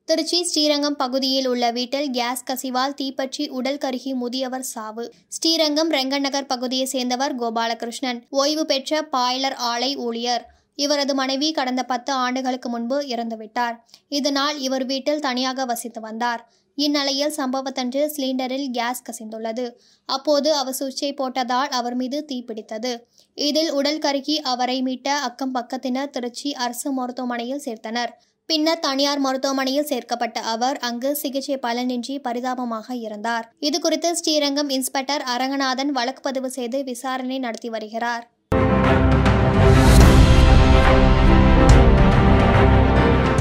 திருச்சி ஸ்ரீரங்கம் பகுதியில் உள்ள வீட்டில் கேஸ் கசிவால் தீப்பற்றி உடல் கருகி முதியவர் சாவு ஸ்ரீரங்கம் ரெங்கநகர் பகுதியைச் சேர்ந்தவர் கோபாலகிருஷ்ணன் ஓய்வு பெற்ற பாய்லர் ஆலை ஊழியர் இவரது மனைவி கடந்த பத்து ஆண்டுகளுக்கு முன்பு இறந்துவிட்டார் இதனால் இவர் வீட்டில் தனியாக வசித்து வந்தார் இந்நிலையில் சம்பவத்தன்று சிலிண்டரில் கேஸ் கசிந்துள்ளது அப்போது அவர் சுவிட்சை போட்டதால் அவர் மீது தீப்பிடித்தது இதில் உடல் கருகி அவரை மீட்ட அக்கம் பக்கத்தினர் திருச்சி அரசு மருத்துவமனையில் சேர்த்தனர் பின்னர் தனியார் மருத்துவமனையில் சேர்க்கப்பட்ட அவர் அங்கு சிகிச்சை பலனின்றி பரிதாபமாக இறந்தார் இதுகுறித்து ஸ்ரீரங்கம் இன்ஸ்பெக்டர் அரங்கநாதன் வழக்கு பதிவு செய்து விசாரணை நடத்தி வருகிறார்